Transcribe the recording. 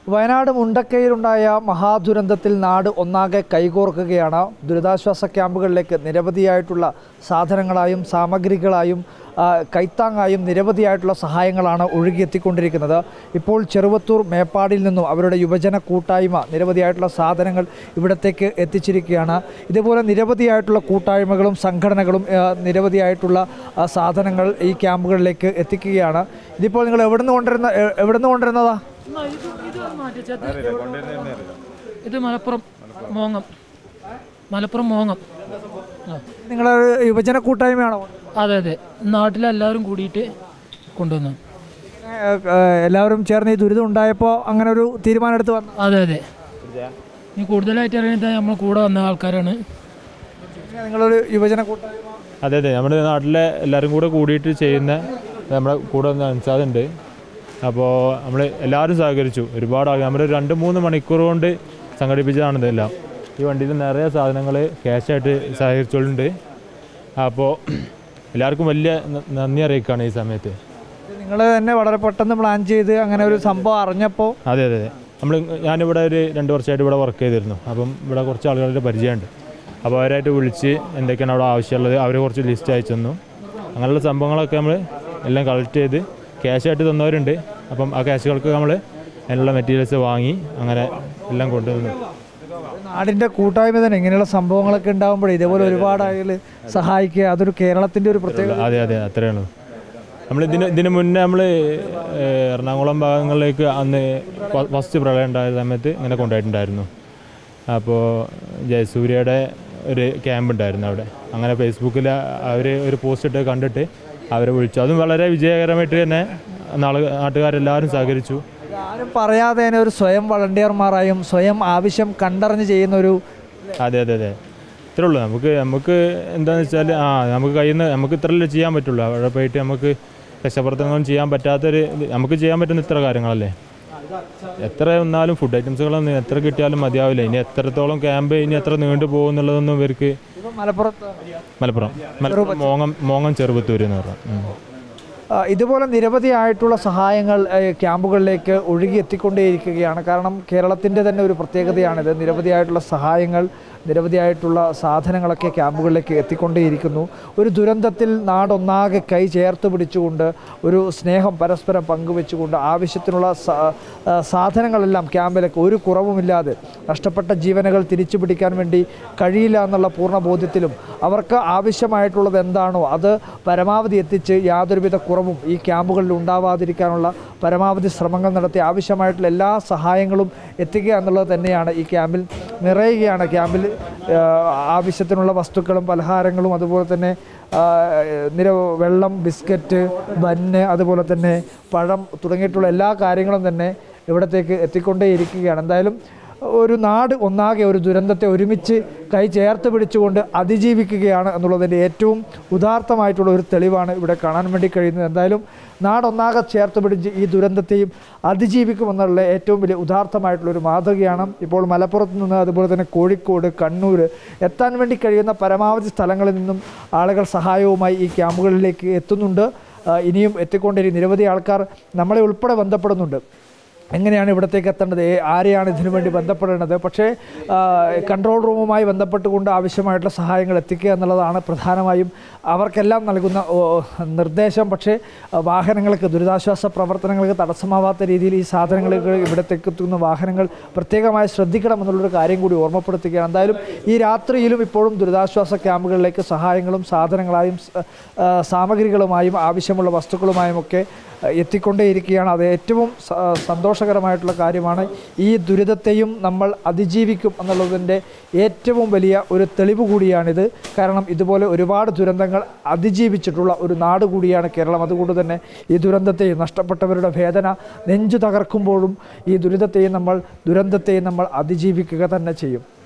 വയനാട് മുണ്ടക്കയിലുണ്ടായ മഹാദുരന്തത്തിൽ നാട് ഒന്നാകെ കൈകോർക്കുകയാണ് ദുരിതാശ്വാസ ക്യാമ്പുകളിലേക്ക് നിരവധിയായിട്ടുള്ള സാധനങ്ങളായും സാമഗ്രികളായും ആ, കൈത്താങ്ങായും നിരവധിയായിട്ടുള്ള സഹായങ്ങളാണ് ഒഴുകിയെത്തിക്കൊണ്ടിരിക്കുന്നത് ഇപ്പോൾ ചെറുവത്തൂർ മേപ്പാടിൽ നിന്നും അവരുടെ യുവജന കൂട്ടായ്മ നിരവധിയായിട്ടുള്ള സാധനങ്ങൾ ഇവിടത്തേക്ക് എത്തിച്ചിരിക്കുകയാണ് ഇതുപോലെ നിരവധിയായിട്ടുള്ള കൂട്ടായ്മകളും സംഘടനകളും ആ, നിരവധിയായിട്ടുള്ള ആ, സാധനങ്ങൾ ഈ ക്യാമ്പുകളിലേക്ക് എത്തിക്കുകയാണ് ഇതിപ്പോൾ നിങ്ങൾ എവിടെ നിന്ന് കൊണ്ടുവരുന്ന എ- എവിടെ നിന്ന് കൊണ്ടുവരുന്നതാ ഇത് മലപ്പുറം മോങ്ങം മലപ്പുറം മോങ്ങം ആ നിങ്ങളെ യുവജന കൂട്ടായ്മയാണോ അതെ അതെ നാട്ടിലെല്ലാവരും കൂടിയിട്ട് കൊണ്ടുവന്നു ഏഹ്, ഏഹ്, എല്ലാവരും ചേർന്ന് ഈ ദുരിതം ഉണ്ടായപ്പോൾ അങ്ങനെ ഒരു തീരുമാനം എടുത്ത് വന്നു അതെ അതെ ഇനി കൂടുതലായിട്ട് അറിയുന്നത് നമ്മൾ കൂടെ വന്ന ആൾക്കാരാണ് നിങ്ങളൊരു യുവജന കൂട്ടായ്മ അതെ അതെ നമ്മുടെ നാട്ടിലെ എല്ലാവരും കൂടെ കൂടിയിട്ട് ചെയ്യുന്ന നമ്മുടെ കൂടെ ഒന്ന് അൻസാദുണ്ട് അപ്പോൾ നമ്മൾ എല്ലാവരും സഹകരിച്ചു ഒരുപാട് ആൾ നമ്മൾ രണ്ട് മൂന്ന് മണിക്കൂർ കൊണ്ട് സംഘടിപ്പിച്ചതാണ് ഇതെല്ലാം ഈ വണ്ടിയിൽ നിറയെ സാധനങ്ങൾ ക്യാഷായിട്ട് സഹകരിച്ചുകൊണ്ട് അപ്പോൾ എല്ലാവർക്കും വലിയ ന- നന്ദി അറിയിക്കുകയാണ് ഈ സമയത്ത് നിങ്ങൾ തന്നെ വളരെ പെട്ടെന്ന് പ്ലാൻ ചെയ്ത് അങ്ങനെ ഒരു സംഭവം അറിഞ്ഞപ്പോൾ അതെ അതെ അതെ നമ്മൾ ഞാനിവിടെ ഒരു രണ്ട് വർഷമായിട്ട് ഇവിടെ വർക്ക് ചെയ്തിരുന്നു അപ്പം ഇവിടെ കുറച്ച് ആളുകളുടെ പരിചയമുണ്ട് അപ്പോൾ അവരായിട്ട് വിളിച്ച് എന്തൊക്കെയാണ് അവിടെ ആവശ്യമുള്ളത് അവർ കുറച്ച് ലിസ്റ്റ് അയച്ചു തന്നു അങ്ങനെയുള്ള സംഭവങ്ങളൊക്കെ നമ്മൾ എല്ലാം കളക്ട് ചെയ്ത് ക്യാഷായിട്ട് തന്നവരുണ്ട് അപ്പം ആ ക്യാഷുകൾക്ക് നമ്മൾ അതിനുള്ള മെറ്റീരിയൽസ് വാങ്ങി അങ്ങനെ എല്ലാം കൊണ്ടുവന്നു നാടിൻ്റെ കൂട്ടായ്മ തന്നെ ഇങ്ങനെയുള്ള സംഭവങ്ങളൊക്കെ ഉണ്ടാകുമ്പോഴേ ഇതേപോലെ ഒരുപാട് ആളുകൾ സഹായിക്കുക അതൊരു കേരളത്തിൻ്റെ ഒരു പ്രത്യേകത അതെ അതെ അത്രയാണ് നമ്മൾ ഇതിന് ഇതിന് മുന്നേ നമ്മൾ എറണാകുളം ഭാഗങ്ങളിലേക്ക് അന്ന് ഫ- ഫസ്റ്റ് പ്രളയം ഉണ്ടായ സമയത്ത് ഇങ്ങനെ കൊണ്ടുപോയിട്ടുണ്ടായിരുന്നു അപ്പോൾ ജയസൂര്യയുടെ ഒരു ക്യാമ്പ് ഉണ്ടായിരുന്നു അവിടെ അങ്ങനെ ഫേസ്ബുക്കിൽ അവർ ഒരു പോസ്റ്റ് ഇട്ട് കണ്ടിട്ട് അവരെ വിളിച്ചു അതും വളരെ വിജയകരമായിട്ട് തന്നെ നാളെ നാട്ടുകാരെല്ലാവരും സഹകരിച്ചു ആരും പറയാതെ തന്നെ ഒരു സ്വയം വളണ്ടിയർമാരായും സ്വയം ആവശ്യം കണ്ടറിഞ്ഞ് ചെയ്യുന്ന ഒരു അതെ അതെ അതെ ഇത്രേ ഉള്ളൂ നമുക്ക് നമുക്ക് എന്താണെന്ന് വെച്ചാൽ ആ നമുക്ക് കയ്യിൽ നിന്ന് നമുക്ക് ഇത്രയല്ലേ ചെയ്യാൻ പറ്റുള്ളൂ അവിടെ പോയിട്ട് നമുക്ക് രക്ഷപ്രവർത്തനങ്ങളും ചെയ്യാൻ പറ്റാത്തൊരു ഇത് നമുക്ക് ചെയ്യാൻ പറ്റുന്ന ഇത്ര കാര്യങ്ങളല്ലേ എത്ര വന്നാലും ഫുഡ് ഐറ്റംസുകളൊന്നും എത്ര കിട്ടിയാലും മതിയാവില്ല ഇനി എത്രത്തോളം ക്യാമ്പ് ഇനി എത്ര നീണ്ടു പോകും എന്നുള്ളതൊന്നും ഇവർക്ക് ഇപ്പം മലപ്പുറത്ത് മലപ്പുറം മലപ്പുറം മോങ്ങം മോങ്ങം ചെറുപത്തൂർ എന്ന് പറഞ്ഞു ഉം. ആ, ഇതുപോലെ നിരവധിയായിട്ടുള്ള സഹായങ്ങൾ ഏഹ്, ക്യാമ്പുകളിലേക്ക് ഒഴുകി എത്തിക്കൊണ്ടേയിരിക്കുകയാണ് കാരണം കേരളത്തിൻ്റെ തന്നെ ഒരു പ്രത്യേകതയാണിത് നിരവധിയായിട്ടുള്ള സഹായങ്ങൾ നിരവധിയായിട്ടുള്ള സാധനങ്ങളൊക്കെ ക്യാമ്പുകളിലേക്ക് എത്തിക്കൊണ്ടേയിരിക്കുന്നു ഒരു ദുരന്തത്തിൽ നാടൊന്നാകെ കൈ ചേർത്ത് പിടിച്ചുകൊണ്ട് ഒരു സ്നേഹം പരസ്പരം പങ്കുവെച്ചുകൊണ്ട് ആവശ്യത്തിനുള്ള സ- ആ, സാധനങ്ങളെല്ലാം ക്യാമ്പിലേക്ക് ഒരു കുറവുമില്ലാതെ നഷ്ടപ്പെട്ട ജീവനുകൾ തിരിച്ചു പിടിക്കാൻ വേണ്ടി കഴിയില്ല എന്നുള്ള പൂർണ്ണ ബോധ്യത്തിലും അവർക്ക് ആവശ്യമായിട്ടുള്ളത് എന്താണോ അത് പരമാവധി എത്തിച്ച് യാതൊരുവിധ കുറവും ഈ ക്യാമ്പുകളിൽ ഉണ്ടാവാതിരിക്കാനുള്ള പരമാവധി ശ്രമങ്ങൾ നടത്തി ആവശ്യമായിട്ടുള്ള എല്ലാ സഹായങ്ങളും എത്തിക്കുക എന്നുള്ളത് തന്നെയാണ് ഈ ക്യാമ്പിൽ നിറയുകയാണ് ക്യാമ്പിൽ ആ, ആവശ്യത്തിനുള്ള വസ്തുക്കളും പലഹാരങ്ങളും അതുപോലെ തന്നെ ആ, നിര വെള്ളം ബിസ്ക്കറ്റ് ബന്ന് അതുപോലെ തന്നെ പഴം തുടങ്ങിയിട്ടുള്ള എല്ലാ കാര്യങ്ങളും തന്നെ ഇവിടത്തേക്ക് എത്തിക്കൊണ്ടേയിരിക്കുകയാണ് എന്തായാലും ഒരു നാട് ഒന്നാകെ ഒരു ദുരന്തത്തെ ഒരുമിച്ച് കൈ ചേർത്ത് പിടിച്ചുകൊണ്ട് അതിജീവിക്കുകയാണ് എന്നുള്ളതിൻ്റെ ഏറ്റവും ഉദാർത്ഥമായിട്ടുള്ള ഒരു തെളിവാണ് ഇവിടെ കാണാൻ വേണ്ടി കഴിയുന്നത് എന്തായാലും നാടൊന്നാകെ ചേർത്ത് പിടിച്ച് ഈ ദുരന്തത്തെയും അതിജീവിക്കുമെന്നുള്ള ഏറ്റവും വലിയ ഉദാർത്ഥമായിട്ടുള്ള ഒരു മാതൃകയാണ് ഇപ്പോൾ മലപ്പുറത്ത് നിന്ന് അതുപോലെ തന്നെ കോഴിക്കോട് കണ്ണൂർ എത്താൻ വേണ്ടി കഴിയുന്ന പരമാവധി സ്ഥലങ്ങളിൽ നിന്നും ആളുകൾ സഹായവുമായി ഈ ക്യാമ്പുകളിലേക്ക് എത്തുന്നുണ്ട് ആ, ഇനിയും എത്തിക്കൊണ്ടിരിക്കും നിരവധി ആൾക്കാർ നമ്മളെ ഉൾപ്പെടെ ബന്ധപ്പെടുന്നുണ്ട് എങ്ങനെയാണ് ഇവിടത്തേക്ക് എത്തേണ്ടത് ഏ- ആരെയാണ് ഇതിനു വേണ്ടി ബന്ധപ്പെടേണ്ടത് പക്ഷേ ആ, കൺട്രോൾ റൂമുമായി ബന്ധപ്പെട്ടുകൊണ്ട് ആവശ്യമായിട്ടുള്ള സഹായങ്ങൾ എത്തിക്കുക എന്നുള്ളതാണ് പ്രധാനമായും അവർക്കെല്ലാം നൽകുന്ന ഓ, നിർദ്ദേശം പക്ഷേ ആ, വാഹനങ്ങൾക്ക് ദുരിതാശ്വാസ പ്രവർത്തനങ്ങൾക്ക് തടസ്സമാവാത്ത രീതിയിൽ ഈ സാധനങ്ങൾക്ക് ഇവിടത്തേക്ക് എത്തുന്ന വാഹനങ്ങൾ പ്രത്യേകമായി ശ്രദ്ധിക്കണം എന്നുള്ളൊരു കാര്യം കൂടി ഓർമ്മപ്പെടുത്തുകയാണ് എന്തായാലും ഈ രാത്രിയിലും ഇപ്പോഴും ദുരിതാശ്വാസ ക്യാമ്പുകളിലേക്ക് സഹായങ്ങളും സാധനങ്ങളായും സ- ആ, സാമഗ്രികളുമായും ആവശ്യമുള്ള വസ്തുക്കളുമായും ഒക്കെ എത്തിക്കൊണ്ടേയിരിക്കുകയാണ് അത് ഏറ്റവും സ- സന്തോഷകരമായിട്ടുള്ള കാര്യമാണ് ഈ ദുരിതത്തെയും നമ്മൾ അതിജീവിക്കും എന്നുള്ളതിൻ്റെ ഏറ്റവും വലിയ ഒരു തെളിവ് കൂടിയാണിത് കാരണം ഇതുപോലെ ഒരുപാട് ദുരന്തങ്ങൾ അതിജീവിച്ചിട്ടുള്ള ഒരു നാട് കൂടിയാണ് കേരളം അതുകൊണ്ട് തന്നെ ഈ ദുരന്തത്തെയും നഷ്ടപ്പെട്ടവരുടെ വേദന നെഞ്ചു തകർക്കുമ്പോഴും ഈ ദുരിതത്തെയും നമ്മൾ ദുരന്തത്തെയും നമ്മൾ അതിജീവിക്കുക തന്നെ ചെയ്യും